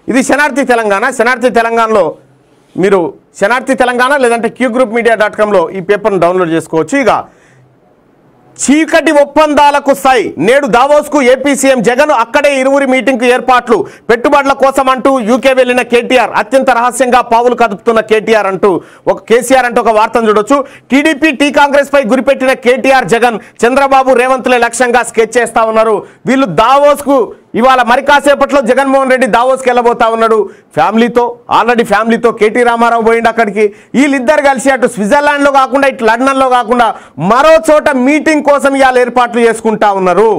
ఇది శనార్థి తెలంగాణ శనార్థి తెలంగాణలో మీరు శనార్థి తెలంగాణ లేదంటే క్యూ గ్రూప్ మీడియా డాట్ కామ్లో ఈ పేపర్ను డౌన్లోడ్ చేసుకోవచ్చు ఇక చీకటి ఒప్పందాలకు సై నేడు దావోస్కు ఏపీ సీఎం జగన్ అక్కడే ఇరువురి మీటింగ్కు ఏర్పాట్లు పెట్టుబడుల కోసం అంటూ యూకే వెళ్లిన కేటీఆర్ అత్యంత రహస్యంగా పావులు కదుపుతున్న కేటీఆర్ అంటూ ఒక కేసీఆర్ అంటూ ఒక వార్తను చూడొచ్చు టీడీపీ టీ కాంగ్రెస్ పై గురిపెట్టిన కేటీఆర్ జగన్ చంద్రబాబు రేవంత్లే లక్ష్యంగా స్కెచ్ చేస్తా ఉన్నారు వీళ్ళు దావోస్కు ఇవాళ మరి కాసేపట్లో జగన్మోహన్ రెడ్డి దావోస్కి వెళ్ళబోతా ఉన్నాడు ఫ్యామిలీతో ఆల్రెడీ ఫ్యామిలీతో కేటీ రామారావు పోయిండు అక్కడికి వీళ్ళిద్దరు కలిసి అటు స్విట్జర్లాండ్లో కాకుండా ఇటు లండన్లో కాకుండా మరో చోట మీటింగ్ కోసం ఇవాళ ఏర్పాట్లు చేసుకుంటా ఉన్నారు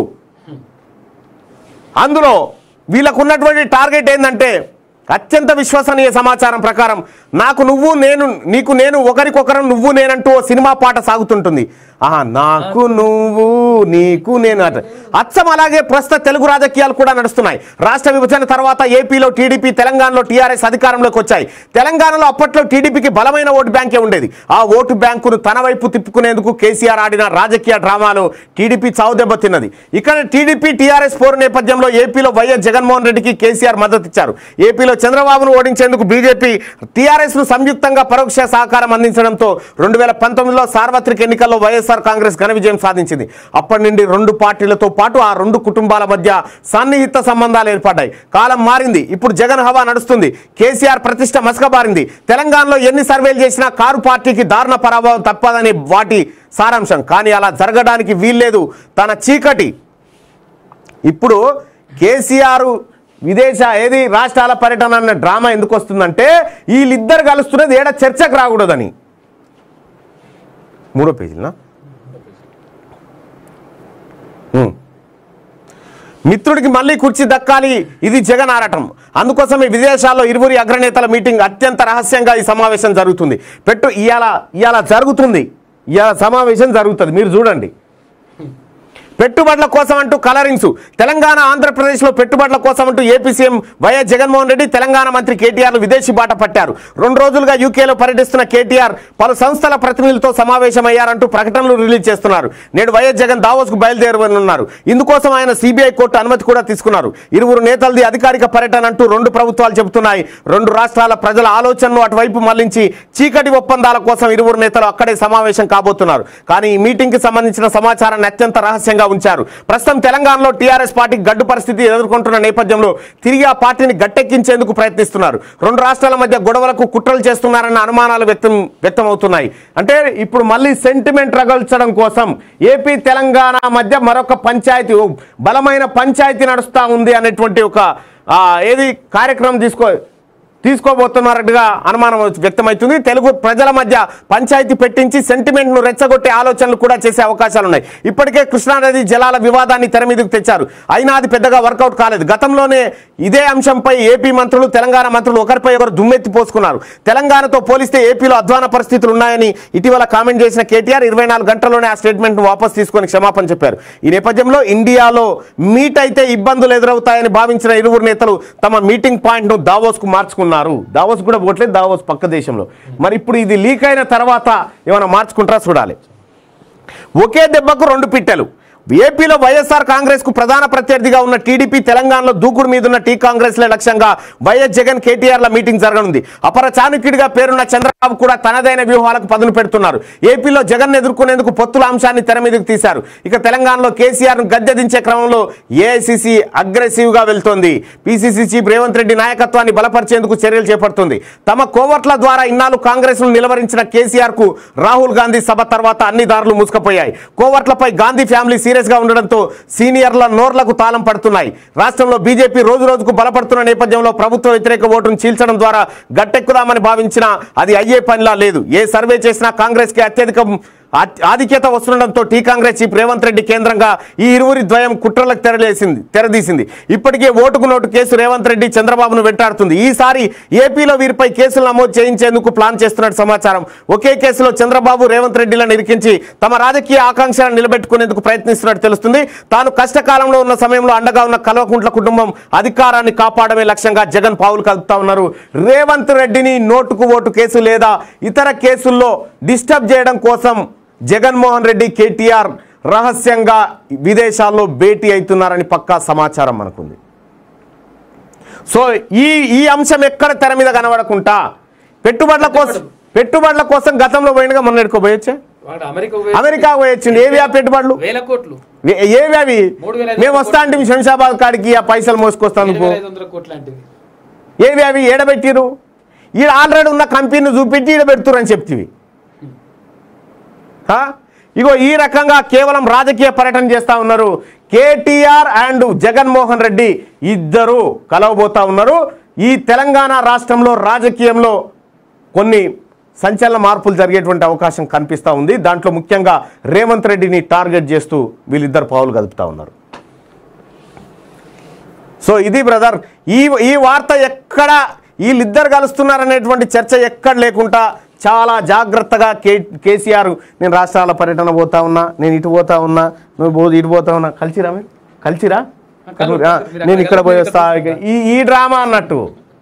అందులో వీళ్ళకు ఉన్నటువంటి టార్గెట్ ఏంటంటే అత్యంత విశ్వసనీయ సమాచారం ప్రకారం నాకు నువ్వు నేను నీకు నేను ఒకరికొకరం నువ్వు నేనంటూ ఓ సినిమా పాట సాగుతుంటుంది ఆహా నాకు నువ్వు నీకు నేను అట అచ్చం అలాగే ప్రస్తుత తెలుగు రాజకీయాలు కూడా నడుస్తున్నాయి రాష్ట్ర విభజన తర్వాత ఏపీలో టీడీపీ తెలంగాణలో టీఆర్ఎస్ అధికారంలోకి వచ్చాయి తెలంగాణలో అప్పట్లో టీడీపీకి బలమైన ఓటు బ్యాంకే ఉండేది ఆ ఓటు బ్యాంకును తన వైపు తిప్పుకునేందుకు కేసీఆర్ ఆడిన రాజకీయ డ్రామాలో టీడీపీ చావు దెబ్బతిన్నది ఇక్కడ టీడీపీ టీఆర్ఎస్ పోరు నేపథ్యంలో ఏపీలో వైఎస్ జగన్మోహన్ రెడ్డికి కేసీఆర్ మద్దతు ఇచ్చారు ఏపీలో చంద్రబాబును ఓడించేందుకు బీజేపీ టీఆర్ఎస్ ను సంయుక్తంగా పరోక్ష సహకారం అందించడంతో రెండు వేల పంతొమ్మిదిలో సార్వత్రిక ఎన్నికల్లో వైఎస్ఆర్ కాంగ్రెస్ ఘన విజయం సాధించింది అప్పటి నుండి రెండు పార్టీలతో పాటు ఆ రెండు కుటుంబాల మధ్య సన్నిహిత సంబంధాలు ఏర్పడ్డాయి కాలం మారింది ఇప్పుడు జగన్ హవా నడుస్తుంది కేసీఆర్ ప్రతిష్ట మసకబారింది తెలంగాణలో ఎన్ని సర్వేలు చేసినా కారు పార్టీకి దారుణ పరాభవం తప్పదని వాటి సారాంశం కానీ అలా జరగడానికి వీల్లేదు తన చీకటి ఇప్పుడు కేసీఆర్ విదేశ ఏది రాష్ట్రాల పర్యటన అన్న డ్రామా ఎందుకు వస్తుందంటే వీళ్ళిద్దరు కలుస్తున్నది ఏడ చర్చకు రాకూడదని మూడో పేజీనా ఉమ్. మిత్రుడికి మళ్ళీ కుర్చీ దక్కాలి ఇది జగన్ ఆరాటం అందుకోసమే విదేశాల్లో ఇరువురి అగ్రనేతల మీటింగ్ అత్యంత రహస్యంగా ఈ సమావేశం జరుగుతుంది పెట్టు ఇవాళ ఇవాళ జరుగుతుంది ఇవాళ సమావేశం జరుగుతుంది మీరు చూడండి పెట్టుబడుల కోసం అంటూ కలరింగ్స్ తెలంగాణ ఆంధ్రప్రదేశ్లో పెట్టుబడుల కోసం అంటూ AP CM YS Jaganmohan Reddy Telangana మంత్రి కేటీఆర్ విదేశీ బాట పట్టారు రెండు రోజులుగా యూకేలో పర్యటిస్తున్న కేటీఆర్ పలు సంస్థల ప్రతినిధులతో సమావేశమయ్యారంటూ ప్రకటనలు రిలీజ్ చేస్తున్నారు నేడు వైఎస్ జగన్ దావోస్కు బయలుదేరనున్నారు ఇందుకోసం ఆయన సిబిఐ కోర్టు అనుమతి కూడా తీసుకున్నారు ఇరువురు నేతలది అధికారిక పర్యటన అంటూ రెండు ప్రభుత్వాలు చెబుతున్నాయి రెండు రాష్ట్రాల ప్రజల ఆలోచనను అటువైపు మళ్లించి చీకటి ఒప్పందాల కోసం ఇరువురు నేతలు అక్కడే సమావేశం కాబోతున్నారు కానీ ఈ మీటింగ్ కి సంబంధించిన సమాచారాన్ని అత్యంత రహస్యంగా ఉంచారు ప్రస్తుతం తెలంగాణలో టీఆర్ఎస్ పార్టీ గడ్డు పరిస్థితి ఎదుర్కొంటున్న నేపథ్యంలో తిరిగి ఆ పార్టీని గట్టెక్కించేందుకు ప్రయత్నిస్తున్నారు రెండు రాష్ట్రాల మధ్య గొడవలకు కుట్రలు చేస్తున్నారన్న అనుమానాలు వ్యక్తం వ్యక్తమవుతున్నాయి అంటే ఇప్పుడు మళ్ళీ సెంటిమెంట్ రగల్చడం కోసం ఏపీ తెలంగాణ మధ్య మరొక పంచాయతీ ఓ బలమైన పంచాయతీ నడుస్తూ ఉంది అనేటువంటి ఒక ఆ, ఏది కార్యక్రమం తీసుకో తీసుకోబోతున్నారట్టుగా అనుమానం వ్యక్తమవుతుంది తెలుగు ప్రజల మధ్య పంచాయతీ పెట్టించి సెంటిమెంట్ ను రెచ్చగొట్టే ఆలోచనలు కూడా చేసే అవకాశాలు ఉన్నాయి ఇప్పటికే కృష్ణానది జలాల వివాదాన్ని తెర మీదకు తెచ్చారు అయినా అది పెద్దగా వర్కౌట్ కాలేదు గతంలోనే ఇదే అంశంపై ఏపీ మంత్రులు తెలంగాణ మంత్రులు ఒకరిపై ఒకరు దుమ్మెత్తి పోసుకున్నారు తెలంగాణతో పోలిస్తే ఏపీలో అధ్వాన పరిస్థితులు ఉన్నాయని ఇటీవల కామెంట్ చేసిన కేటీఆర్ ఇరవై నాలుగు గంటల్లోనే ఆ స్టేట్మెంట్ ను వాపస్ తీసుకొని క్షమాపణ చెప్పారు ఈ నేపథ్యంలో ఇండియాలో మీట్ అయితే ఇబ్బందులు ఎదురవుతాయని భావించిన ఇరువురు నేతలు తమ మీటింగ్ పాయింట్ ను దావోస్ కు మార్చుకున్నారు దావోస్ కూడా పోవట్లేదు దావోస్ పక్క దేశంలో మరి ఇప్పుడు ఇది లీక్ అయిన తర్వాత ఏమైనా మార్చుకుంటారా చూడాలి ఒకే దెబ్బకు రెండు పిట్టలు ఏపీలో వైఎస్ఆర్ కాంగ్రెస్ కు ప్రధాన ప్రత్యర్థిగా ఉన్న టీడీపీ తెలంగాణలో దూకుడు మీదున్న టీ కాంగ్రెస్ లక్ష్యంగా వైఎస్ జగన్ కేటీఆర్ మీటింగ్ జరగనుంది అపర చాణుక్యుడిగా పేరున్న చంద్రబాబు కూడా తనదైన వ్యూహాలకు పదును పెడుతున్నారు ఏపీలో జగన్ ఎదుర్కొనేందుకు పొత్తుల అంశాన్ని తెర మీదకు తీశారు ఇక తెలంగాణలో కేసీఆర్ ను గద్దె దించే క్రమంలో ఏఐసిసి అగ్రెసివ్ గా వెళ్తోంది పిసిసి చీఫ్ రేవంత్ రెడ్డి నాయకత్వాన్ని బలపరిచేందుకు చర్యలు చేపడుతుంది తమ కోవర్ట్ల ద్వారా ఇన్నాళ్ళు కాంగ్రెస్ ను నిలవరించిన కేసీఆర్ కు రాహుల్ గాంధీ సభ తర్వాత అన్ని దారులు మూసుకుపోయాయి కోవర్ట్లపై గాంధీ ఫ్యామిలీ సీరియస్ గా ఉండడంతో సీనియర్ల నోర్లకు తాళం పడుతున్నాయి రాష్ట్రంలో బీజేపీ రోజు రోజుకు బలపడుతున్న నేపథ్యంలో ప్రభుత్వ వ్యతిరేక ఓటును చీల్చడం ద్వారా గట్టెక్కుదామని భావించినా అది అయ్యే పనిలా లేదు ఏ సర్వే చేసినా కాంగ్రెస్ కి అత్యధిక ఆ- ఆధిక్యత వస్తుండడంతో T Congress chief Revanth Reddy కేంద్రంగా ఈ ఇరువురి ద్వయం కుట్రలకు తెరలేసింది తెరదీసింది ఇప్పటికే ఓటుకు నోటు కేసు రేవంత్ రెడ్డి చంద్రబాబును వెంటాడుతుంది ఈసారి ఏపీలో వీరిపై కేసులు నమోదు చేయించేందుకు ప్లాన్ చేస్తున్నట్టు సమాచారం ఒకే కేసులో చంద్రబాబు రేవంత్ రెడ్డిలను ఇరికించి తమ రాజకీయ ఆకాంక్షలను నిలబెట్టుకునేందుకు ప్రయత్నిస్తున్నట్టు తెలుస్తుంది తాను కష్టకాలంలో ఉన్న సమయంలో అండగా ఉన్న కల్వకుంట్ల కుటుంబం అధికారాన్ని కాపాడమే లక్ష్యంగా జగన్ పావులు కలుపుతా ఉన్నారు రేవంత్ రెడ్డిని నోటుకు ఓటు కేసు లేదా ఇతర కేసుల్లో డిస్టర్బ్ చేయడం కోసం జగన్మోహన్ రెడ్డి కేటీఆర్ రహస్యంగా విదేశాల్లో భేటీ అవుతున్నారని పక్కా సమాచారం మనకుంది సో ఈ ఈ అంశం ఎక్కడ తెర మీద కనబడకుండా పెట్టుబడుల కోసం పెట్టుబడుల కోసం గతంలో పోయినగా మొన్న ఎడుకోపోయొచ్చా వాడు అమెరికా అమెరికా పోయొచ్చింది ఏవి ఆ పెట్టుబడులు వేల కోట్లు ఏ- ఏవి అవి మూడు వేల ఐదు మేము వస్తా అంటే శంషాబాద్ కాడికి ఆ పైసలు మోసుకొస్తాను ఎనిమిది వేల ఐదు వందల కోట్లు లాంటివి ఏవి అవి ఏడబెట్టిరు ఈడ ఆల్రెడీ ఉన్న కంపెనీని చూపెట్టి ఈడ పెడుతురు అని చెప్తివి హా? ఇగో ఈ రకంగా కేవలం రాజకీయ పర్యటన చేస్తా ఉన్నారు కేటీఆర్ అండ్ జగన్మోహన్ రెడ్డి ఇద్దరు కలవబోతా ఉన్నారు ఈ తెలంగాణ రాష్ట్రంలో రాజకీయంలో కొన్ని సంచలన మార్పులు జరిగేటువంటి అవకాశం కనిపిస్తూ ఉంది దాంట్లో ముఖ్యంగా రేవంత్ రెడ్డిని టార్గెట్ చేస్తూ వీళ్ళిద్దరు పావులు కదుపుతా ఉన్నారు సో ఇది బ్రదర్ ఈ ఈ వార్త ఎక్కడ వీళ్ళిద్దరు కలుస్తున్నారనేటువంటి చర్చ ఎక్కడ లేకుండా చాలా జాగ్రత్తగా కే కేసీఆర్ నేను రాష్ట్రాల పర్యటన పోతా ఉన్నా నేను ఇటు పోతా ఉన్నా నువ్వు పో ఇటు పోతా ఉన్నా కలిసిరా మీరు కలిసిరా కలు- ఆ, మీరు నేను ఇక్కడ అక్కడ పోయి ఇక్కడ వస్తా ఇక ఈ ఈ డ్రామా అన్నట్టు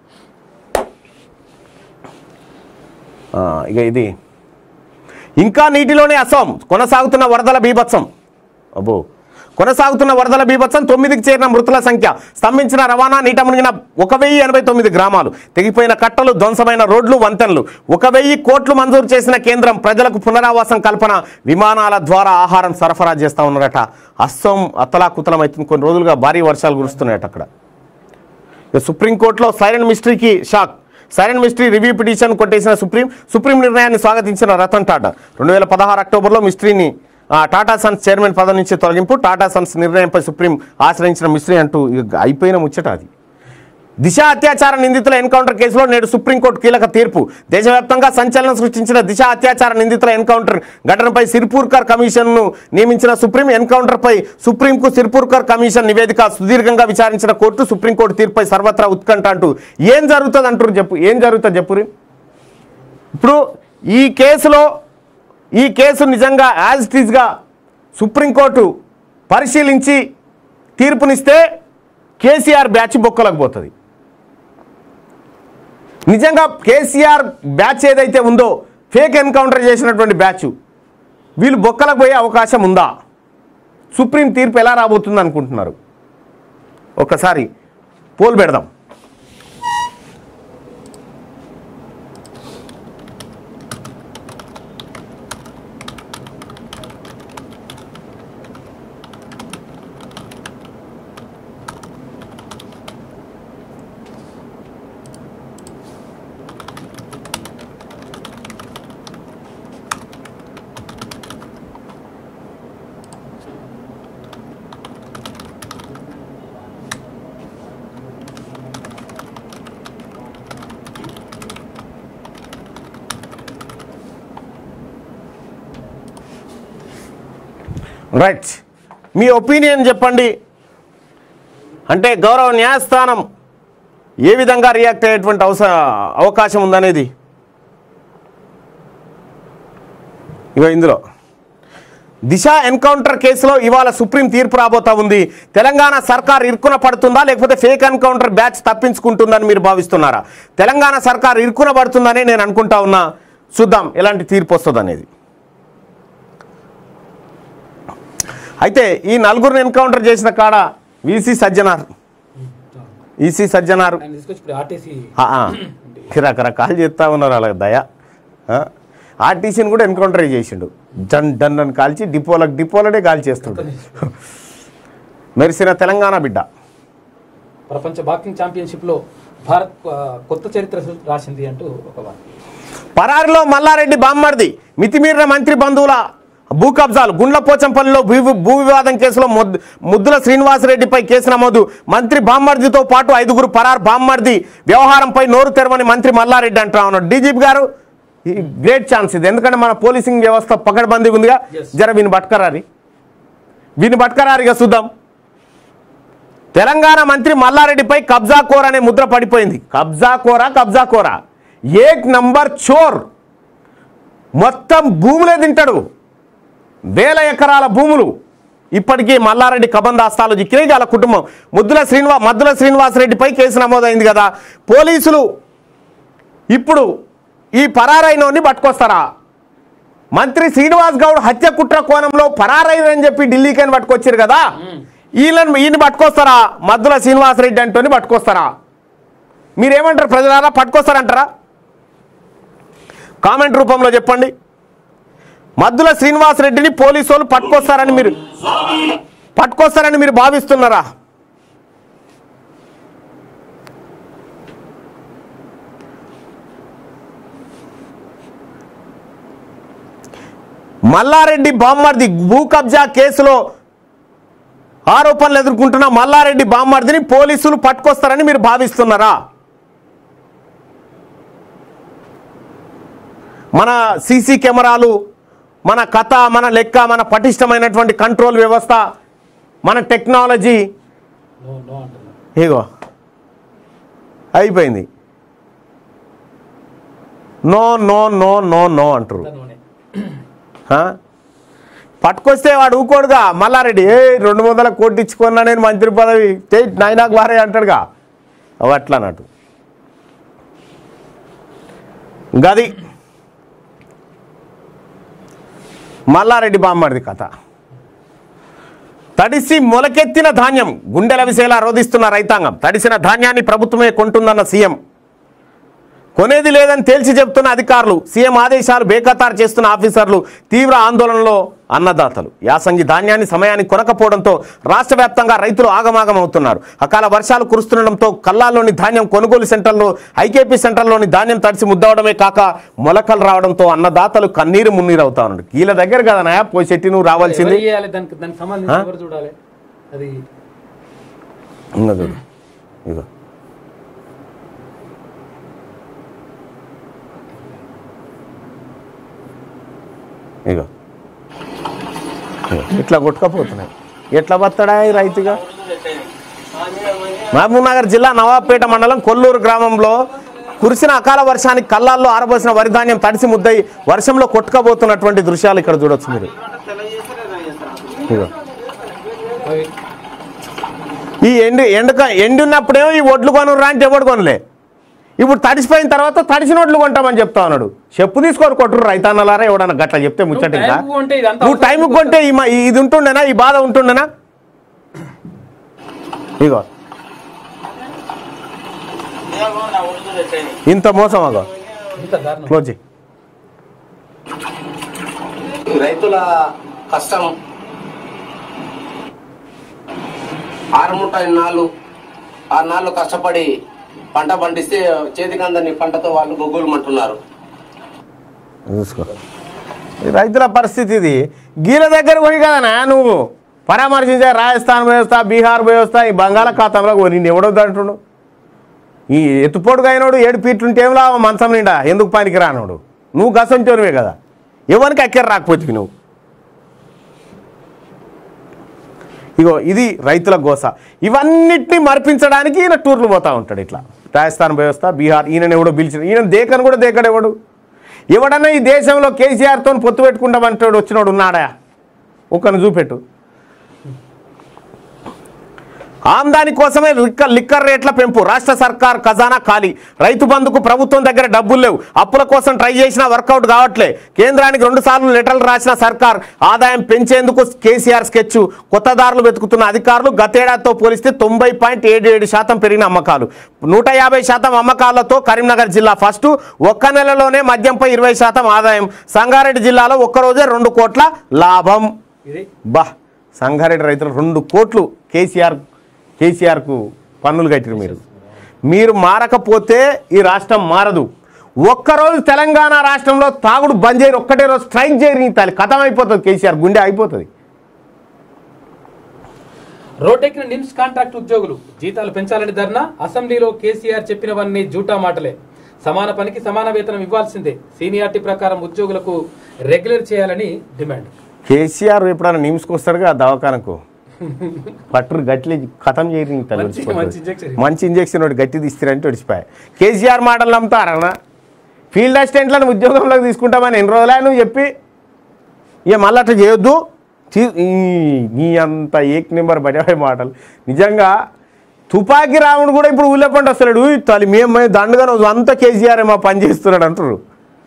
ఆ, ఇక ఇది ఇంకా నీటిలోనే అసోం కొనసాగుతున్న వరదల బీభత్సం అబ్బో కొనసాగుతున్న వరదల బీభత్సం తొమ్మిదికి చేరిన మృతుల సంఖ్య స్తంభించిన రవాణా నీట మునిగిన ఒక వెయ్యి ఎనభై తొమ్మిది గ్రామాలు తెగిపోయిన కట్టలు ధ్వంసమైన రోడ్లు వంతెనలు ఒక వెయ్యి కోట్లు మంజూరు చేసిన కేంద్రం ప్రజలకు పునరావాసం కల్పన విమానాల ద్వారా ఆహారం సరఫరా చేస్తా ఉన్నారట అస్సోం అతలాకుతలం అవుతుంది కొన్ని రోజులుగా భారీ వర్షాలు కురుస్తున్నాయట అక్కడ ఇక సుప్రీంకోర్టులో సైరన్ మిస్టరీకి shock Cyrus Mistry review petition కొట్టేసిన సుప్రీం సుప్రీం నిర్ణయాన్ని స్వాగతించిన రతన్ టాటా రెండు వేల పదహారు అక్టోబర్లో మిస్టరీని ఆ, టాటా సన్స్ చైర్మన్ పదవి నుంచి తొలగింపు టాటా సన్స్ నిర్ణయంపై సుప్రీం ఆశ్రయించిన మిస్టరీ అంటూ ఇక అయిపోయిన ముచ్చట అది దిశ అత్యాచార నిందితుల ఎన్కౌంటర్ కేసులో నేడు సుప్రీంకోర్టు కీలక తీర్పు దేశవ్యాప్తంగా సంచలనం సృష్టించిన దిశ అత్యాచార నిందితుల ఎన్కౌంటర్ ఘటనపై సిర్పూర్కర్ కమిషన్ను నియమించిన సుప్రీం ఎన్కౌంటర్పై సుప్రీంకు సిర్పూర్కర్ కమిషన్ నివేదిక సుదీర్ఘంగా విచారించిన కోర్టు సుప్రీంకోర్టు తీర్పుపై సర్వత్రా ఉత్కంఠ అంటూ ఏం జరుగుతుంది అంటారు చెప్పు ఏం జరుగుతుంది చెప్పురి ఇప్పుడు ఈ కేసులో ఈ కేసు నిజంగా యాజ్ ఇట్ ఈజ్గా సుప్రీంకోర్టు పరిశీలించి తీర్పునిస్తే కేసీఆర్ బ్యాచ్ బొక్కలకు పోతుంది నిజంగా కేసీఆర్ బ్యాచ్ ఏదైతే ఉందో ఫేక్ ఎన్కౌంటర్ చేసినటువంటి బ్యాచ్ వీళ్ళు బొక్కలకు పోయే అవకాశం ఉందా సుప్రీం తీర్పు ఎలా రాబోతుంది అనుకుంటున్నారు ఒకసారి పోల్ పెడదాం రైట్ మీ ఒపీనియన్ చెప్పండి అంటే గౌరవ న్యాయస్థానం ఏ విధంగా రియాక్ట్ అయ్యేటువంటి అవస అవకాశం ఉందనేది ఇగో ఇందులో దిశ ఎన్కౌంటర్ కేసులో ఇవాళ సుప్రీం తీర్పు రాబోతా ఉంది తెలంగాణ సర్కార్ ఇరుకున పడుతుందా లేకపోతే ఫేక్ ఎన్కౌంటర్ బ్యాచ్ తప్పించుకుంటుందని మీరు భావిస్తున్నారా తెలంగాణ సర్కార్ ఇరుకున పడుతుందని నేను అనుకుంటా ఉన్నా చూద్దాం ఎలాంటి తీర్పు వస్తుంది అనేది అయితే ఈ నలుగురిని ఎన్కౌంటర్ చేసిన కాడ వీసీ సజ్జనార్ ఈసీ సజ్జనార్ ఆయన తీసుకొచ్చి ఇప్పుడు ఆర్టీసీ ఆ, ఆ. రకరకాలు చేస్తా ఉన్నారు అలా దయ ఆ? ఆర్టీసీని కూడా ఎన్కౌంటర్ చేసిండు డన్ డన్ అని కాల్చి డిపోలకు డిపోలనే కాల్ చేస్తుండు మెరిసిన తెలంగాణ బిడ్డ ప్రపంచ బాక్సింగ్ ఛాంపియన్షిప్ లో భారత్ ఆ, కొత్త చరిత్ర రాసింది అంటూ ఒక వార్త పరారిలో మల్లారెడ్డి బామ్మర్ది మితిమీరిన మంత్రి బంధువుల భూ కబ్జాలు గుండ్లపోచంపల్లిలో భూ భూ వివాదం కేసులో ముద్- ముద్దుల శ్రీనివాసరెడ్డిపై కేసు నమోదు మంత్రి బామ్మర్దితో పాటు ఐదుగురు పరార్ బామ్మర్ది వ్యవహారంపై నోరు తెరవని మంత్రి మల్లారెడ్డి అంటా ఉన్నాడు డీజీపీ గారు ఈ గ్రేట్ ఛాన్స్ ఇది ఎందుకంటే మన పోలీసింగ్ వ్యవస్థ పకడ్బందీగా ఉందిగా Yes. జర వీని పట్టుకరారి వీని పట్టుకరారిగా చూద్దాం తెలంగాణ మంత్రి మల్లారెడ్డిపై కబ్జా కోర్ అనే ముద్ర పడిపోయింది కబ్జా కోరా కబ్జా కోరా ఏక్ నంబర్ చోర్ మొత్తం భూములే తింటాడు వేల ఎకరాల భూములు ఇప్పటికీ మల్లారెడ్డి కబందాస్తాలు చిక్కినాయి వాళ్ళ కుటుంబం ముద్దుల శ్రీనివా మద్దుల శ్రీనివాసరెడ్డిపై కేసు నమోదైంది కదా పోలీసులు ఇప్పుడు ఈ పరారైనోని పట్టుకొస్తారా మంత్రి శ్రీనివాస్ గౌడ్ హత్య కుట్ర కోణంలో పరారైనని చెప్పి ఢిల్లీకి అని పట్టుకొచ్చారు కదా వీళ్ళని ఈయన పట్టుకొస్తారా మద్దుల శ్రీనివాసరెడ్డి అంటోని పట్టుకొస్తారా మీరేమంటారు ప్రజలారా పట్టుకొస్తారంటారా కామెంట్ రూపంలో చెప్పండి మద్దుల శ్రీనివాస్ రెడ్డిని పోలీసు వాళ్ళు పట్టుకొస్తారని మీరు పట్టుకొస్తారని మీరు భావిస్తున్నారా మల్లారెడ్డి బామ్మర్ది భూ కబ్జా కేసులో ఆరోపణలు ఎదుర్కొంటున్న మల్లారెడ్డి బామ్మర్దిని పోలీసులు పట్టుకొస్తారని మీరు భావిస్తున్నారా మన సీసీ కెమెరాలు మన కథ మన లెక్క మన పటిష్టమైనటువంటి కంట్రోల్ వ్యవస్థ మన టెక్నాలజీ నో నో అంటున్నా ఇగో అయిపోయింది no no no no no అంటారు నూనె ఆ? పట్టుకొస్తే వాడు ఊకోడుగా మల్లారెడ్డి ఏ రెండు వందల కోట్లు ఇచ్చుకున్నా నేను మంత్రి పదవి చేయి నాయనాకు వారే అంటాడుగా అవి అట్లా అన్నట్టు గది మల్లారెడ్డి బామ్మడిది కథ తడిసి మొలకెత్తిన ధాన్యం గుండెల విసేలా రోధిస్తున్న రైతాంగం తడిసిన ధాన్యాన్ని ప్రభుత్వమే కొంటుందన్న సీఎం కొనేది లేదని తేల్చి చెబుతున్న అధికారులు సీఎం ఆదేశాలు బేఖతారు చేస్తున్న ఆఫీసర్లు తీవ్ర ఆందోళనలో అన్నదాతలు యాసంగి ధాన్యాన్ని సమయానికి కొనకపోవడంతో రాష్ట్ర వ్యాప్తంగా రైతులు ఆగమాగం అవుతున్నారు అకాల వర్షాలు కురుస్తుండడంతో కల్లాల్లోని ధాన్యం కొనుగోలు సెంటర్లో ఐకేపీ సెంటర్లోని ధాన్యం తడిసి ముద్దవడమే కాక మొలకలు రావడంతో అన్నదాతలు కన్నీరు మున్నీరు అవుతా ఉన్నారు వీళ్ళ దగ్గర కదా నాయా పోయి చెట్టి నువ్వు రావాల్సింది ఎవరు చేయాలి దానికి దానికి సంబంధించి ఎవరు చూడాలి అది ఇంకా చూడు ఇగో ఇగో ఇగో. ఇట్లా కొట్టుకపోతున్నాయి ఎట్లా బతాడా ఈ రైతుగా మహబూబ్ నగర్ జిల్లా నవాబ్పేట మండలం కొల్లూరు గ్రామంలో కురిసిన అకాల వర్షానికి కళ్ళాల్లో ఆరబోసిన వరి ధాన్యం తడిసి ముద్దయి వర్షంలో కొట్టుకపోతున్నటువంటి దృశ్యాలు ఇక్కడ చూడొచ్చు మీరు ఇగో అవి ఈ ఎండు ఎండక ఎండి ఉన్నప్పుడేమో ఈ ఒడ్లు కొనురా అంటే ఎవడు కొనలే ఇప్పుడు తడిసిపోయిన తర్వాత తడిసిన ఒడ్లు కొంటామని చెప్తా ఉన్నాడు చెప్పు తీసుకొని కొట్టురు రైతాన్నలారా ఎవడన్నా గట్ల చెప్తే ముచ్చట ఇంకా టైంకు కొంటే ఇదంతా నువ్వు టైంకి కొంటే ఈ మ- ఇది ఉంటుండేనా ఈ బాధ ఉంటుండేనా ఇగో ఇంత మోసం అగో ఇంత దారుణం క్లోజ్ చేయి. రైతుల కష్టం ఆరుముట్ట నాళ్ళు ఆరు నాళ్ళు కష్టపడి పంట పండిస్తే చేతికి అందని పంటతో వాళ్ళు గొగ్గులమంటున్నారు చూసుకో ఈ రైతుల పరిస్థితి ఇది గీల దగ్గర పోయి కదనా నువ్వు పరామర్శించే రాజస్థాన్ పోయొస్తా బీహార్ పోయొస్తా ఈ బంగాళాఖాతంలో పోయి నిన్ను ఎవడొద్దు అంటుండు ఈ ఎత్తుపోటుగా అయినోడు ఏడు పీట్లుంటే ఏం లాభం మంచం నిండా ఎందుకు పనికి రానోడు నువ్వు గసంచోనివే కదా ఎవరికి అక్కర రాకపోతే నువ్వు ఇగో ఇది రైతుల గోస ఇవన్నిటిని మర్పించడానికి ఈయన టూర్లు పోతా ఉంటాడు ఇట్లా రాజస్థాన్ వ్యవస్థ బీహార్ ఈయన ఎవడో పిలిచిన ఈయన దేకను కూడా దేకడు ఎవడు ఎవడన్నా ఈ దేశంలో కేసీఆర్తో పొత్తు పెట్టుకుంటామంటాడు వచ్చినోడు ఉన్నాడా ఒకరిని చూపెట్టు ఆమ్దాని కోసమే లిక్కర్ లిక్కర్ రేట్ల పెంపు రాష్ట్ర సర్కార్ ఖజానా ఖాళీ రైతు బంధుకు ప్రభుత్వం దగ్గర డబ్బులు లేవు అప్పుల కోసం ట్రై చేసినా వర్కౌట్ కావట్లే కేంద్రానికి రెండు సార్లు లెటర్లు రాసిన సర్కార్ ఆదాయం పెంచేందుకు కేసీఆర్ స్కెచ్ కొత్త దారులు వెతుకుతున్న అధికారులు గతేడాదితో పోలిస్తే తొంభై పాయింట్ ఏడు ఏడు శాతం పెరిగిన అమ్మకాలు నూట యాభై శాతం అమ్మకాలతో కరీంనగర్ జిల్లా ఫస్ట్ ఒక్క నెలలోనే మద్యంపై ఇరవై శాతం ఆదాయం సంగారెడ్డి జిల్లాలో ఒక్కరోజే రెండు కోట్ల లాభం ఇది బా సంగారెడ్డి రైతులు రెండు కోట్లు కేసీఆర్ కేసీఆర్కు పన్నులు కట్టిరు మీరు మీరు మారకపోతే ఈ రాష్ట్రం మారదు ఒక్కరోజు తెలంగాణ రాష్ట్రంలో తాగుడు బంద్ చేయరు ఒక్కటే రోజు స్ట్రైక్ చేయరు నీ తల్లి కథం అయిపోతుంది కేసీఆర్ గుండె అయిపోతుంది రోడ్డెక్కిన నిమ్స్ కాంట్రాక్ట్ ఉద్యోగులు జీతాలు పెంచాలని ధర్నా అసెంబ్లీలో కేసీఆర్ చెప్పినవన్నీ జూటా మాటలే సమాన పనికి సమాన వేతనం ఇవ్వాల్సిందే సీనియారిటీ ప్రకారం ఉద్యోగులకు రెగ్యులర్ చేయాలని డిమాండ్ కేసీఆర్ ఎప్పుడైనా నిమ్స్కి వస్తాడుగా ఆ దవాఖానకు పట్టురు గట్లి కథం చేయరు నీ తల్లి మంచి- ఒడిచిపోతుంది. మంచి injection. మంచి ఇంజక్షన్ ఒకటి గట్టి తీస్తారంటే ఒడిచిపోయా కేసీఆర్ మాటలు నమ్ముతారన్నా ఫీల్డ్ అసిస్టెంట్లను ఉద్యోగంలోకి తీసుకుంటామని ఎన్ని రోజులే నువ్వు చెప్పి ఇక మళ్ళీ అట్లా చేయొద్దు తీ- ఈ- నీ అంత ఏక్ నెంబర్ బడే మాటలు నిజంగా తుపాకీ రాముడు కూడా ఇప్పుడు ఊళ్ళపండి వస్తున్నాడు "ఉయ్ తల్లి మేము మేము దండగా రోజు అంతా కేసీఆర్ మా పని చేస్తున్నాడు అంటారు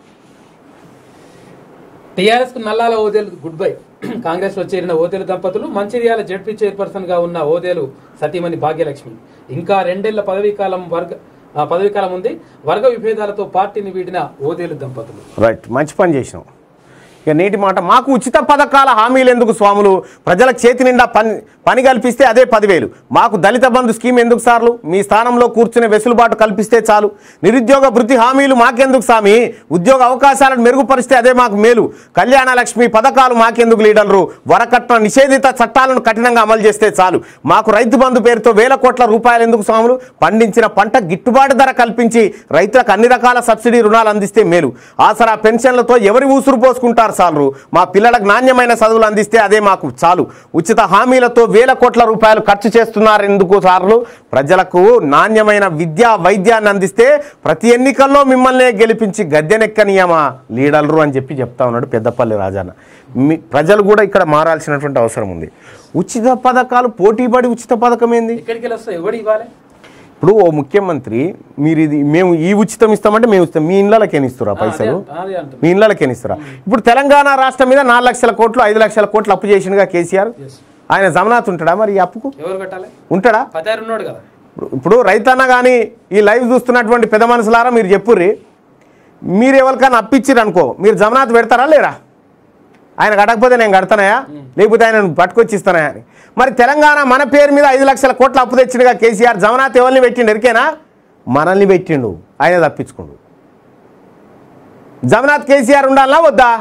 టీఆర్ఎస్ కు Nallala Odelu good bye Congress లో చేరిన ఓదేలు దంపతులు మంచిర్యాల జడ్పీ చైర్పర్సన్ గా ఉన్న ఓదేలు సతీమణి భాగ్యలక్ష్మి ఇంకా రెండేళ్ల పదవీ కాలం వర్గ ఆ, పదవీ కాలం ఉంది వర్గ విభేదాలతో పార్టీని వీడిన ఓదేలు దంపతులు రైట్ మంచి పని చేసినాం ఇక నేటి మాట మాకు ఉచిత పథకాల హామీలు ఎందుకు స్వాములు ప్రజలకు చేతి నిండా పని పని కల్పిస్తే అదే పదివేలు మాకు దళిత బంధు స్కీమ్ ఎందుకు సార్లు మీ స్థానంలో కూర్చునే వెసులుబాటు కల్పిస్తే చాలు నిరుద్యోగ వృత్తి హామీలు మాకెందుకు సామి ఉద్యోగ అవకాశాలను మెరుగుపరిస్తే అదే మాకు మేలు కళ్యాణ లక్ష్మి పథకాలు మాకెందుకు లీడర్లు వరకట్న నిషేధిత చట్టాలను కఠినంగా అమలు చేస్తే చాలు మాకు రైతు బంధు పేరుతో వేల కోట్ల రూపాయలు ఎందుకు స్వాములు పండించిన పంట గిట్టుబాటు ధర కల్పించి రైతులకు అన్ని రకాల సబ్సిడీ రుణాలు అందిస్తే మేలు ఆసరా పెన్షన్లతో ఎవరి ఊసురు పోసుకుంటారు సార్లు మా పిల్లలకు నాణ్యమైన చదువులు అందిస్తే అదే మాకు చాలు ఉచిత హామీలతో వేల కోట్ల రూపాయలు ఖర్చు చేస్తున్నారు ఎందుకు సార్లు ప్రజలకు నాణ్యమైన విద్య వైద్యాన్ని అందిస్తే ప్రతి ఎన్నికల్లో మిమ్మల్నే గెలిపించి గద్దెనెక్కనీయమా లీడర్లు అని చెప్పి చెప్తా ఉన్నాడు పెద్దపల్లి రాజన్న మీ ప్రజలు కూడా ఇక్కడ మారాల్సినటువంటి అవసరం ఉంది ఉచిత పథకాలు పోటీపడి ఉచిత పథకం ఏంది ఎక్కడికి వెళ్ళి వస్తాయి ఎవడు ఇవ్వాలి ఇప్పుడు ఓ ముఖ్యమంత్రి మీరు ఇది మేము ఈ ఉచితం ఇస్తామంటే మేము ఇస్తాం మీ ఇళ్ళకి ఇస్తారా పైసలు అదే- అదే అంటున్నా. మీ ఇళ్ళకి ఇస్తారా ఇప్పుడు తెలంగాణ రాష్ట్రం మీద నాలుగు లక్షల కోట్లు ఐదు లక్షల కోట్లు అప్పు చేసిండుగా కేసీఆర్ Yes. ఆయన జమనాథ్ ఉంటాడా మరి ఈ అప్పుకు ఎవరు కట్టాలి ఉంటాడా పదారు ఉన్నాడు కదా ఇప్పుడు- ఇప్పుడు రైతన్న కానీ ఈ లైవ్ చూస్తున్నటువంటి పెద్ద మనుషులారా మీరు చెప్పుర్రి మీరు ఎవరికైనా అప్పిచ్చిర్రు అనుకో మీరు జమనాథ్ పెడతారా లేరా ఆయన కట్టకపోతే నేను కడతానయా లేకపోతే ఆయన పట్టుకొచ్చి ఇస్తానయా అని మరి తెలంగాణ మన పేరు మీద ఐదు లక్షల కోట్ల అప్పు తెచ్చిండుగా కేసీఆర్ జమనాథ్ ఎవరిని పెట్టిండు ఎరికేనా మనల్ని పెట్టిండు ఆయన తప్పించుకుండు జగన్నాథ్ కేసీఆర్ ఉండాలా వద్దా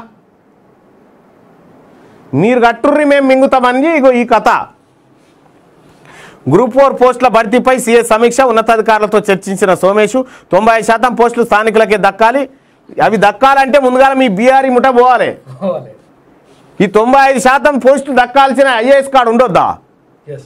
మీరు కట్టుర్రి మేము మింగుతామని ఇగో ఈ కథ గ్రూప్ ఫోర్ పోస్టుల భర్తీపై సీఎస్ సమీక్ష ఉన్నతాధికారులతో చర్చించిన సోమేషు తొంభై శాతం పోస్టులు స్థానికులకే దక్కాలి అవి దక్కాలంటే ముందుగా మీ బీఆర్ఈ ముఠ పోవాలి పోవాలి ఈ తొంభై ఐదు శాతం పోస్టులు దక్కాల్సిన ఐఏఎస్ కార్డు ఉండొద్దా ఎస్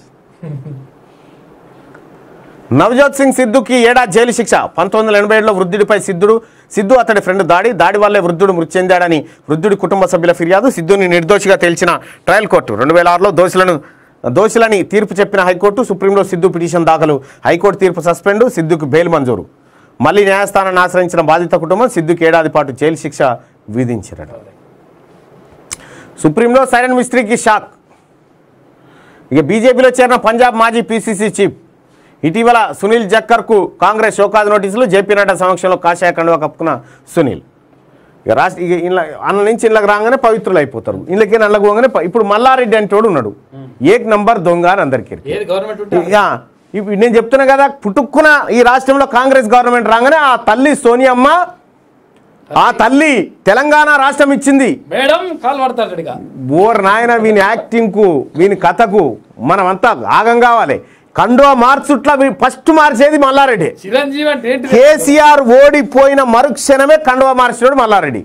నవజోత్ సింగ్ సిద్ధుకి ఏడాది జైలు శిక్ష పంతొమ్మిది వందల ఎనభై ఏడులో వృద్ధుడిపై సిద్ధుడు సిద్ధు అతడి ఫ్రెండ్ దాడి దాడి వల్లే వృద్ధుడు మృతి చెందాడని వృద్ధుడి కుటుంబ సభ్యుల ఫిర్యాదు సిద్ధుని నిర్దోషిగా తేల్చిన ట్రయల్ కోర్టు రెండు వేల ఆరులో దోషులను దోషులని తీర్పు చెప్పిన హైకోర్టు సుప్రీంలో సిద్ధు పిటిషన్ దాఖలు హైకోర్టు తీర్పు సస్పెండ్ సిద్ధుకు బెయిల్ మంజూరు మళ్ళీ న్యాయస్థానాన్ని ఆశ్రయించిన బాధిత కుటుంబం సిద్ధుకి ఏడాది పాటు జైలు శిక్ష విధించారట సుప్రీంలో సైరన్ మిస్త్రీకి షాక్ ఇక బీజేపీలో చేరిన పంజాబ్ మాజీ పీసీసీ చీఫ్ ఇటీవల సునీల్ జక్కర్కు కాంగ్రెస్ షోకాజ్ నోటీసులు జేపీ నడ్డా సమక్షంలో కాషాయ కండువా కప్పుకున్న సునీల్ ఇక రాష్ట్ర ఇక ఇంట్లో అన్న నుంచి ఇళ్ళకి రాగానే పవిత్రులు అయిపోతారు ఇళ్ళకి నల్లకి పోగానే ప- ఇప్పుడు మల్లారెడ్డి అంటే వాడు ఉన్నాడు ఏక్ నంబర్ దొంగ అని అందరికీ ఎరికే. ఏది గవర్నమెంట్ ఉంటే ఇక ఇప్పుడు నేను చెప్తున్నా కదా పుట్టుక్కున ఈ రాష్ట్రంలో కాంగ్రెస్ గవర్నమెంట్ రాగానే ఆ తల్లి సోనియమ్మ ఆ తల్లి తెలంగాణ రాష్ట్రం ఇచ్చింది మేడం కాల్ పడతాడు ఇక ఓర్ నాయన వీని యాక్టింగ్కు వీని కథకు మనం అంతా ఆగం కావాలి కండో మార్చుట్ల ఫస్ట్ మార్చేది మల్లారెడ్డి చిరంజీవి అంటే ఏంటి కేసీఆర్ ఓడిపోయిన మరుక్షణమే కండువ మార్చినాడు మల్లారెడ్డి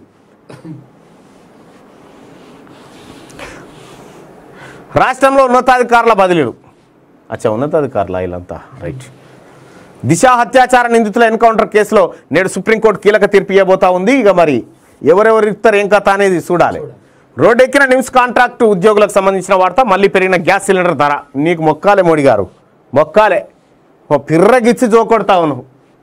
రాష్ట్రంలో ఉన్నతాధికారుల బదిలీలు అచ్చా ఉన్నతాధికారుల వీళ్ళంతా రైట్ దిశ హత్యాచార నిందితుల ఎన్కౌంటర్ కేసులో నేడు సుప్రీంకోర్టు కీలక తీర్పు ఇవ్వబోతా ఉంది ఇక మరి ఎవరెవరు ఇస్తారు ఏం కథ అనేది చూడాలి రోడ్డెక్కిన నిమ్స్ కాంట్రాక్టు ఉద్యోగులకు సంబంధించిన వార్త మళ్ళీ పెరిగిన గ్యాస్ సిలిండర్ ధర నీకు మొక్కాలే మోడీ గారు మొక్కాలే ఓ పిర్రగిచ్చి జోకొడతా ఉన్నావు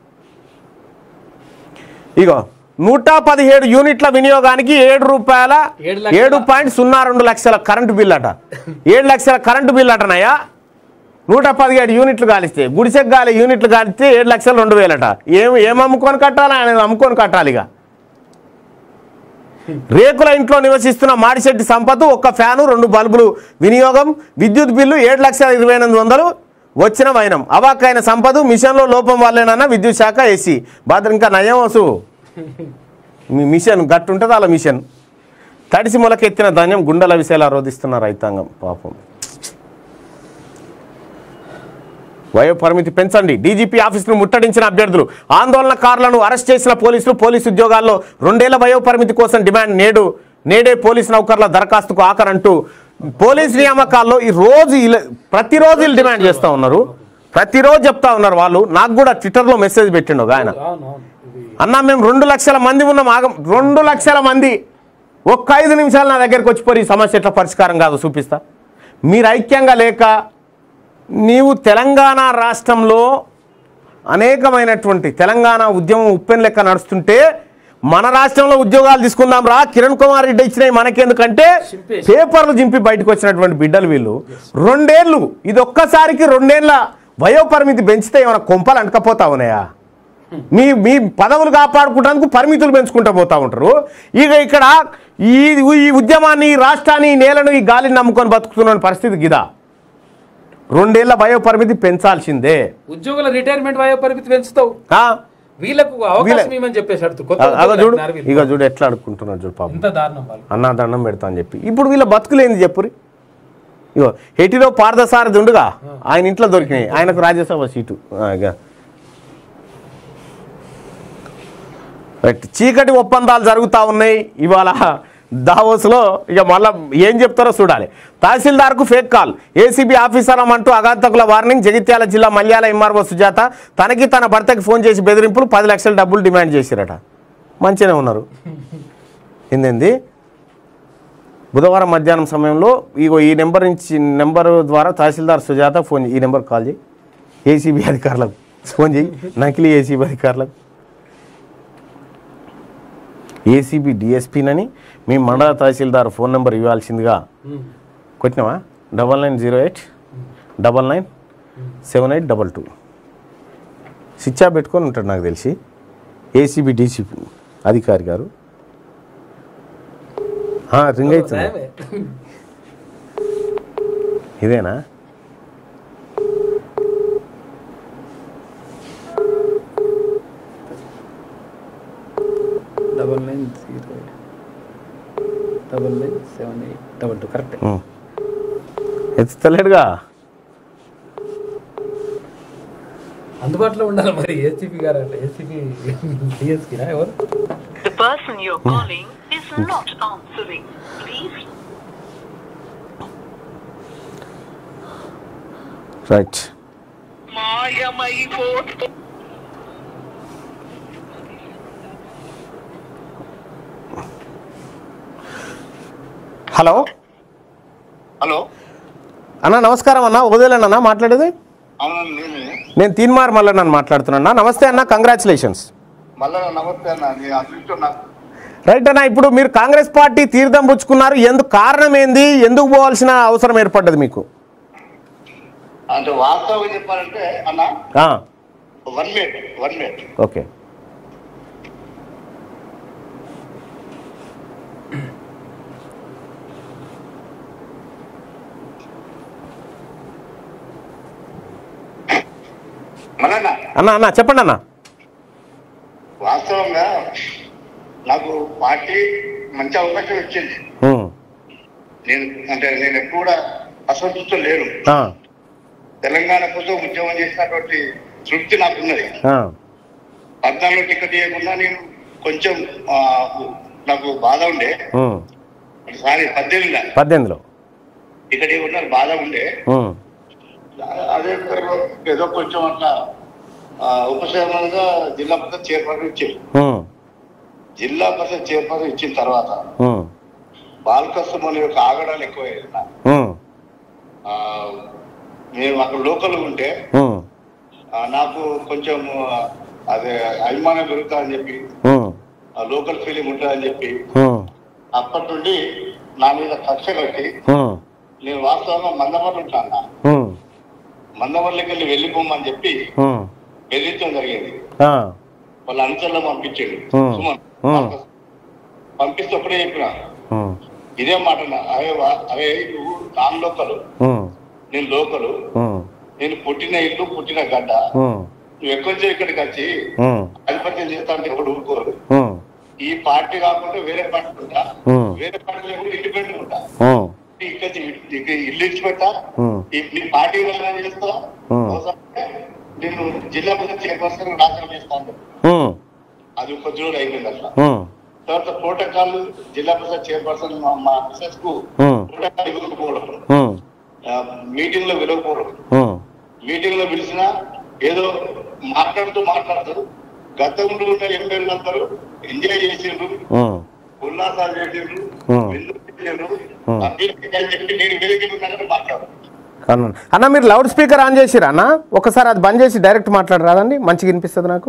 ఇగో నూట పదిహేడు యూనిట్ల వినియోగానికి ఏడు రూపాయల ఏడు లక్షల- ఏడు పాయింట్ సున్నా రెండు లక్షల కరెంటు బిల్ అట ఏడు లక్షల కరెంటు బిల్ అటనయ్యా నూట పదిహేడు యూనిట్లు కాలిస్తే గుడిసెకు గాలి యూనిట్లు కాలిస్తే ఏడు లక్షలు రెండు వేలట ఏం ఏం అమ్ముకొని కట్టాలి ఆయన అమ్ముకొని కట్టాలి ఇక రేకుల ఇంట్లో నివసిస్తున్న మాడిశెట్టి సంపత్ ఒక్క ఫ్యాను రెండు బల్బులు వినియోగం విద్యుత్ బిల్లు ఏడు లక్షల ఇరవై ఎనిమిది వందలు వచ్చిన వైనం అవాక్కైన సంపద మిషన్లో లోపం వల్లేనన్న విద్యుత్ శాఖ ఏసీ బాత్ర ఇంకా నయం వసు మీ మిషన్ గట్టు ఉంటుంది అలా మిషన్ తడిసి మొలకెత్తిన ధాన్యం గుండెల విషయాలు రోధిస్తున్న రైతాంగం పాపం వయో పరిమితి పెంచండి డీజీపీ ఆఫీసును ముట్టడించిన అభ్యర్థులు ఆందోళనకారులను అరెస్ట్ చేసిన పోలీసులు పోలీసు ఉద్యోగాల్లో రెండేళ్ల వయో పరిమితి కోసం డిమాండ్ నేడు నేడే పోలీసు నౌకర్ల దరఖాస్తుకు ఆఖరంటూ పోలీస్ నియామకాల్లో ఈ రోజు ఇలా- ప్రతిరోజు వీళ్ళు డిమాండ్ చేస్తూ ఉన్నారు ప్రతిరోజు చెప్తా ఉన్నారు వాళ్ళు నాకు కూడా ట్విట్టర్లో మెసేజ్ పెట్టిండు ఒక ఆయన అవును అవును ఇది అన్నా మేము రెండు లక్షల మంది ఉన్నాం ఆగం రెండు లక్షల మంది ఒక్క ఐదు నిమిషాలు నా దగ్గరికి వచ్చిపోయి ఈ సమస్య ఎట్లా పరిష్కారం కాదు చూపిస్తా మీరు ఐక్యంగా లేక నీవు తెలంగాణ రాష్ట్రంలో అనేకమైనటువంటి తెలంగాణ ఉద్యమం ఉప్పెన్ లెక్క నడుస్తుంటే మన రాష్ట్రంలో ఉద్యోగాలు తీసుకుందాం రా కిరణ్ కుమార్ రెడ్డి ఇచ్చినవి మనకెందుకంటే చింపేసి. పేపర్లు చింపి బయటకు వచ్చినటువంటి బిడ్డలు వీళ్ళు రెండేళ్ళు ఇది ఒక్కసారికి రెండేళ్ల వయో పరిమితి పెంచితే ఏమైనా కొంపలు అంటకపోతా ఉన్నాయా మీ మీ పదవులు కాపాడుకుంటేందుకు పరిమితులు పెంచుకుంటూ పోతా ఉంటారు ఇక ఇక్కడ ఈ ఈ ఉద్యమాన్ని ఈ రాష్ట్రాన్ని ఈ నేలను ఈ గాలిని నమ్ముకొని బతుకుతున్న పరిస్థితి గిదా రెండేళ్ల వయో పరిమితి పెంచాల్సిందే ఉద్యోగుల రిటైర్మెంట్ వయో పరిమితి పెంచుతావు ఆ? వీళ్ళకు అవకాశం ఇవ్వమని చెప్పేశాడు కొత్త అగ ఉద్యోగులు చూడు అంటున్నారు వీళ్ళు. ఇక చూడు ఎట్లా అడుక్కుంటున్నాడు చూడు పాపం ఎంత దారుణం వాళ్ళు అన్నా దండం పెడతా అని చెప్పి ఇప్పుడు వీళ్ళ బతుకులేంది చెప్పురి ఇగో హెటిలో పారదసారథి ఉండుగా ఆయన ఇంట్లో దొరికినాయి ఆయనకు రాజ్యసభ సీటు ఆ, ఇక రైట్ చీకటి ఒప్పందాలు జరుగుతూ ఉన్నాయి ఇవాళ దావోస్లో ఇక మళ్ళా ఏం చెప్తారో చూడాలి తహసీల్దార్కు ఫేక్ కాల్ ఏసీబీ ఆఫీసర్ అంటూ అఘాతకుల వార్నింగ్ జగిత్యాల జిల్లా మల్యాల ఎంఆర్ఓ సుజాత తనకి తన భర్తకి ఫోన్ చేసి బెదిరింపులు పది లక్షల డబ్బులు డిమాండ్ చేసిరట మంచిగానే ఉన్నారు ఏంది బుధవారం మధ్యాహ్నం సమయంలో ఇగో ఈ నెంబర్ నుంచి నెంబర్ ద్వారా తహసీల్దార్ సుజాత ఫోన్ చేయి. ఈ నెంబర్ కాల్ చేయి ఏసీబీ అధికారులకు ఫోన్ చేయి నకిలీ ఏసీబీ అధికారులకు ఏసీబీ డిఎస్పీనని మీ మండల తహసీల్దార్ ఫోన్ నెంబర్ ఇవ్వాల్సిందిగా ఉమ్. కొట్టినావా double nine zero eight double nine seven eight double two switch off పెట్టుకొని ఉంటాడు నాకు తెలిసి ఏసీబీ డీసీపీ అధికారి గారు ఆ, రింగ్ అవుతుంది నయమే. ఇదేనా double nine zero eight double nine seven eight double two correct ఉం. ఎత్తుతలేడుగా అందుబాటులో ఉండాలి మరి ఏసీపీ గారు అంటే ఏసీపీ డిఎస్పీనా ఎవరు The person you're calling is not answering. Please right hello hello అన్న నమస్కారం అన్న ఉదయలేనన్నా మాట్లాడేది అవునండి నేనే నేను తీన్మార్ మళ్ళీ నన్ను మాట్లాడుతున్నా నమస్తే అన్న కంగ్రాచులేషన్స్ మళ్ళా నమస్తే అన్న నీ అదృష్టం నాకు రైట్ అన్న ఇప్పుడు మీరు కాంగ్రెస్ పార్టీ తీర్థం పుచ్చుకున్నారు ఎందుకు కారణం ఏంది ఎందుకు పోవాల్సిన అవసరం ఏర్పడ్డది మీకు అంటే వాస్తవంగా చెప్పాలంటే అన్న ఆ, one minute one minute okay మళ్ళా అన్న అన్న చెప్పండి అన్న వాస్తవంగా నాకు పార్టీ మంచి అవకాశం ఇచ్చింది ఉం. నేను అంటే నేను ఎప్పుడు కూడా అసంతృప్తి లేను ఆ, తెలంగాణ కోసం ఉద్యమం చేసినటువంటి తృప్తి నాకున్నది ఆ, పద్నాలుగు టికెట్ ఇవ్వకుండా నేను కొంచెం ఆ, నాకు బాధ ఉండే ఉం. సారీ పద్దెనిమిది పద్దెనిమిదిలో టికెట్ ఇవ్వకుండా బాధ ఉండే ఉం. అదే ఏదో కొంచెం అట్లా ఆ, ఉపశమనంగా జిల్లా పరిషత్ చైర్పర్సన్ ఇచ్చింది ఉం. జిల్లా పరిషత్ చైర్పర్సన్ ఇచ్చిన తర్వాత ఉం. బాలకృష్ణ యొక్క ఆగడాలు ఎక్కువయ్యాయి నాకు. ఉం. ఆ, మేము అక్కడ లోకల్ ఉంటే ఉం. ఆ, నాకు కొంచెం ఆ, అదే అభిమానం పెరుగుతా అని చెప్పి ఉం. ఆ లోకల్ ఫీలింగ్ ఉంటుందని చెప్పి ఉం. అప్పటి నుండి నా మీద కక్ష కట్టి ఉం. నేను వాస్తవంగా మందమర్లు ఉంటాను ఉం. మందమర్లకి వెళ్ళి వెళ్ళిపోమని చెప్పి ఉం. బెదిరించడం జరిగింది ఆ, వాళ్ళ అనుచరులు పంపించాడు Hmm. సుమన్ Hmm. పంపిస్తే ఒకటే చెప్పిన ఉం. ఇదే మాట నా. అరే వా- అరే నువ్వు నాన్ లోకలు ఉం. నేను లోకలు ఉం. నేను పుట్టిన ఇల్లు పుట్టిన గడ్డ ఉం. నువ్వు ఎక్కడి నుంచి ఇక్కడికి వచ్చి ఉం. ఆధిపత్యం చేస్తా అంటే ఎవడు ఊరుకోరు ఉం. ఈ పార్టీ కాకుండా వేరే పార్టీ ఉంటా Hmm. వేరే పార్టీ లేకుండా ఇండిపెండెంట్ ఉంటా ఉం. ఇక్కడ ఇక్కడ ఇల్లు ఇచ్చిపెట్టా Hmm. ఈ నీ పార్టీ వల్ల చేస్తా Hmm. ఒకసారి నేను జిల్లా పరిషత్ చైర్పర్సన్ రాజీనామా చేస్తాను ఉం. అది కొద్ది రోజులు అయిపోయింది అట్లా ఉం. తర్వాత ప్రోటోకాల్ జిల్లా పరిషత్ చైర్పర్సన్ మా- మా మిసెస్ కు Hmm. ప్రోటోకాల్ ఇవ్వకపోవడం ఉం. మీటింగ్ లో పిలవకపోవడం ఉం. మీటింగ్ లో పిలిచినా ఏదో మాట్లాడుతూ మాట్లాడతారు గతంలో ఉన్న ఎమ్మెల్యేలందరూ ఎంజాయ్ చేసిండ్రు ఉం. ఉల్లాసాలు చేసిండ్రు Hmm. విందు చేసిండ్రు Hmm. అభివృద్ధి అని చెప్పి నేను వేదిక ఉన్నట్టు మాట్లాడు అన్న అన్న మీరు లౌడ్ స్పీకర్ ఆన్ చేసిరా అన్న ఒకసారి అది బంద్ చేసి డైరెక్ట్ మాట్లాడరాదండి మంచిగా వినిపిస్తుంది నాకు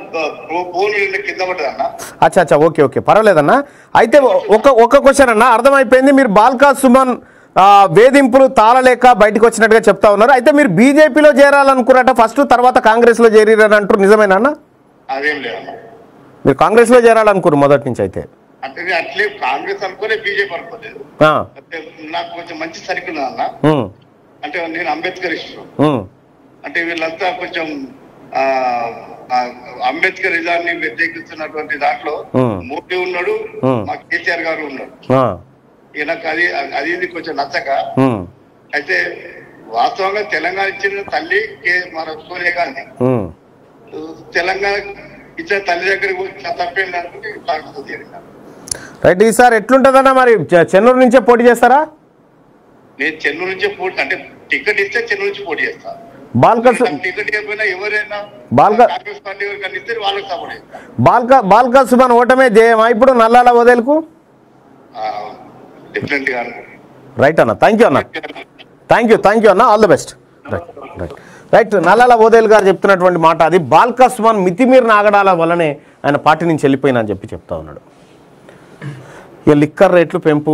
ఫోన్ కింద పడ్డది అన్న అచ్చా అచ్చా ఓకే ఓకే పర్వాలేదన్న అయితే ఒక ఒక క్వశ్చన్ అన్న అర్థమైపోయింది మీరు బాల్కా సుమన్ ఆ, వేధింపులు తాళలేక బయటకు వచ్చినట్టుగా చెప్తా ఉన్నారు అయితే మీరు బీజేపీలో చేరాలనుకున్నట్ట ఫస్ట్ తర్వాత కాంగ్రెస్లో చేరిరని అంటారు నిజమేనా అన్న అదేం లేదమ్మా మీరు కాంగ్రెస్లో చేరాలనుకున్నారు మొదటి నుంచి అయితే అంటే నేను అట్లే కాంగ్రెస్ అనుకోలే బీజేపీ అనుకోలేదు ఆ, అంటే నాకు కొంచెం మంచి సర్కిల్ అన్న ఉమ్, అంటే నేను అంబేద్కర్ ఇష్టం ఉమ్, అంటే వీళ్ళంతా కొంచెం ఆ ఆ, అంబేద్కర్ ఇజాన్ని వ్యతిరేకిస్తున్నటువంటి దాంట్లో Hmm. మోడీ ఉన్నాడు Hmm. మా కేసీఆర్ గారు ఉన్నాడు ఆ, ఈయనకు అది అది ఇది కొంచెం నచ్చక ఉమ్, అయితే వాస్తవంగా తెలంగాణ ఇచ్చిన తల్లి కే- మన సోనియా గాంధీ ఉమ్. తెలంగాణ ఇచ్చిన తల్లి దగ్గరికి పోయి తప్పేందంటే కాంగ్రెస్ చేరిన రైట్ ఈసారి ఎట్లుంటుందన్నా మరి చె- చెన్నూరు నుంచే పోటీ చేస్తారా నేను చెన్నూరు నుంచే పోటీ అంటే టికెట్ ఇస్తే చెన్నూరు నుంచి పోటీ చేస్తా బాల్క నాకు టికెట్ ఇవ్వకపోయినా ఎవరైనా బాల్క- కాంగ్రెస్ పార్టీ ఎవరికైనా ఇస్తే వాళ్ళకి సపోర్ట్ చేస్తా బాల్క బాల్క సుమన్ ఓటమే జయమా ఇప్పుడు నల్లాల వదేలకు డిఫరెంట్ గా రైట్ అన్న థ్యాంక్ యూ అన్న థ్యాంక్ యూ థ్యాంక్ యూ అన్న all the best right right right Nallala Odel గారు చెప్తున్నటువంటి మాట అది బాల్క సుమన్ మితిమీరిన ఆగడాల వల్లనే ఆయన పార్టీ నుంచి వెళ్ళిపోయినా అని చెప్పి చెప్తా ఉన్నాడు ఇక లిక్కర్ రేట్లు పెంపు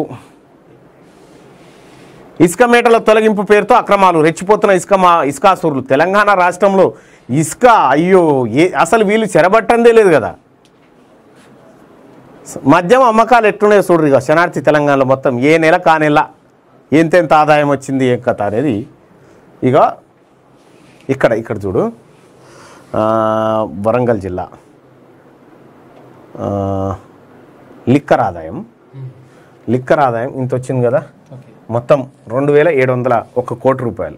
ఇసుక మేటల తొలగింపు పేరుతో అక్రమాలు రెచ్చిపోతున్న ఇసుక మా ఇసుకాసూరులు తెలంగాణ రాష్ట్రంలో ఇసుక అయ్యో ఏ అసలు వీళ్ళు చెరబట్టందే లేదు కదా మద్యం అమ్మకాలు ఎట్లున్నాయో చూడరు ఇక శనార్థి తెలంగాణలో మొత్తం ఏ నెల కా నెల ఎంతెంత ఆదాయం వచ్చింది ఏం కథ అనేది ఇక ఇక్కడ ఇక్కడ చూడు ఆ, వరంగల్ జిల్లా ఆ, లిక్కర్ ఆదాయం లిక్కర్ ఆదాయం ఇంత వచ్చింది కదా ఓకే మొత్తం రెండు వేల ఏడు వందల ఒక కోటి రూపాయలు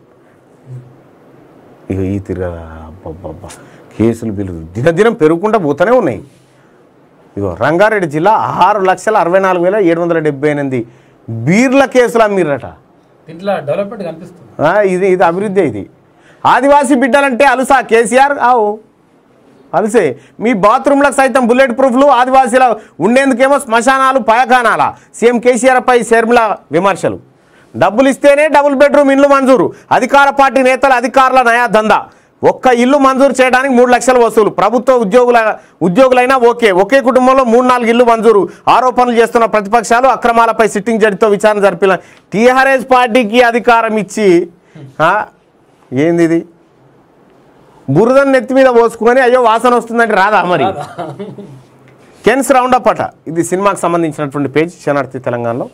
ఇక ఈ తిరగ అబ్బబ్బబ్బా. కేసులు బిల్లులు దినదినం పెరుగుకుంటూ పోతూనే ఉన్నాయి ఇగో రంగారెడ్డి జిల్లా ఆరు లక్షల అరవై నాలుగు వేల ఏడు వందల డెబ్బై ఎనిమిది బీర్ల కేసులు అమ్మిరట దీంట్లో డెవలప్మెంట్ కనిపిస్తుంది ఆ, ఇది ఇది అభివృద్ధి ఇది ఆదివాసీ బిడ్డలంటే అలుసా కేసీఆర్ ఆవు అలసే మీ బాత్రూంలకు సైతం బుల్లెట్ ప్రూఫ్లు ఆదివాసీల ఉండేందుకేమో శ్మశానాలు పయకానాల సీఎం కేసీఆర్ పై శర్మిల విమర్శలు డబ్బులు ఇస్తేనే డబుల్ బెడ్రూమ్ ఇల్లు మంజూరు అధికార పార్టీ నేతల అధికారుల నయా దందా ఒక్క ఇల్లు మంజూరు చేయడానికి మూడు లక్షల వసూలు ప్రభుత్వ ఉద్యోగుల ఉద్యోగులైనా ఓకే ఒకే కుటుంబంలో మూడు నాలుగు ఇల్లు మంజూరు ఆరోపణలు చేస్తున్న ప్రతిపక్షాలు అక్రమాలపై సిట్టింగ్ జడ్జితో విచారణ జరిపిన టీఆర్ఎస్ పార్టీకి అధికారం ఇచ్చి ఆ, ఏంది ఇది బురదను నెత్తి మీద పోసుకొని అయ్యో వాసన వస్తుందంటే రాదా మరి కెన్స్ రౌండ్ అప్ అట ఇది సినిమాకి సంబంధించినటువంటి పేజ్ శనార్థి తెలంగాణలో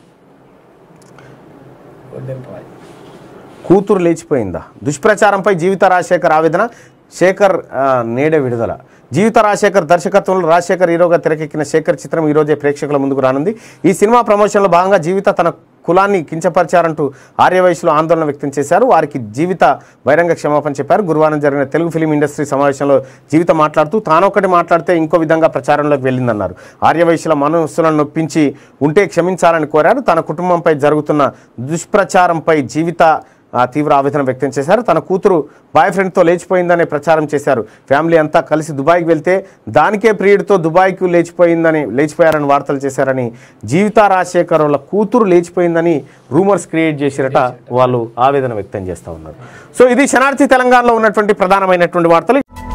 గోల్డెన్ రాయ్ కూతురు లేచిపోయిందా దుష్ప్రచారంపై జీవిత రాజశేఖర్ ఆవేదన శేఖర్ ఆ, నేడే విడుదల జీవిత రాజశేఖర్ దర్శకత్వంలో రాజశేఖర్ హీరోగా తెరకెక్కిన శేఖర్ చిత్రం ఈరోజే ప్రేక్షకుల ముందుకు రానుంది ఈ సినిమా ప్రమోషన్లో భాగంగా జీవిత తన కులాన్ని కించపరిచారంటూ ఆర్యవయసులో ఆందోళన వ్యక్తం చేశారు వారికి జీవిత బహిరంగ క్షమాపణ చెప్పారు గురువారం జరిగిన తెలుగు ఫిలిం ఇండస్ట్రీ సమావేశంలో జీవిత మాట్లాడుతూ తానొకటి మాట్లాడితే ఇంకో విధంగా ప్రచారంలోకి వెళ్ళిందన్నారు ఆర్యవైశ్యుల మనస్సులను నొప్పించి ఉంటే క్షమించాలని కోరారు తన కుటుంబంపై జరుగుతున్న దుష్ప్రచారంపై జీవిత ఆ, తీవ్ర ఆవేదన వ్యక్తం చేశారు తన కూతురు బాయ్ ఫ్రెండ్తో లేచిపోయిందనే ప్రచారం చేశారు ఫ్యామిలీ అంతా కలిసి దుబాయ్కి వెళ్తే దానికే ప్రియుడితో దుబాయ్కు లేచిపోయిందని లేచిపోయారని వార్తలు చేశారని జీవితా రాజశేఖర్ వాళ్ళ కూతురు లేచిపోయిందని రూమర్స్ క్రియేట్ చేసిరట వాళ్ళు ఆవేదన వ్యక్తం చేస్తూ ఉన్నారు సో ఇది శనార్థి తెలంగాణలో ఉన్నటువంటి ప్రధానమైనటువంటి వార్తలు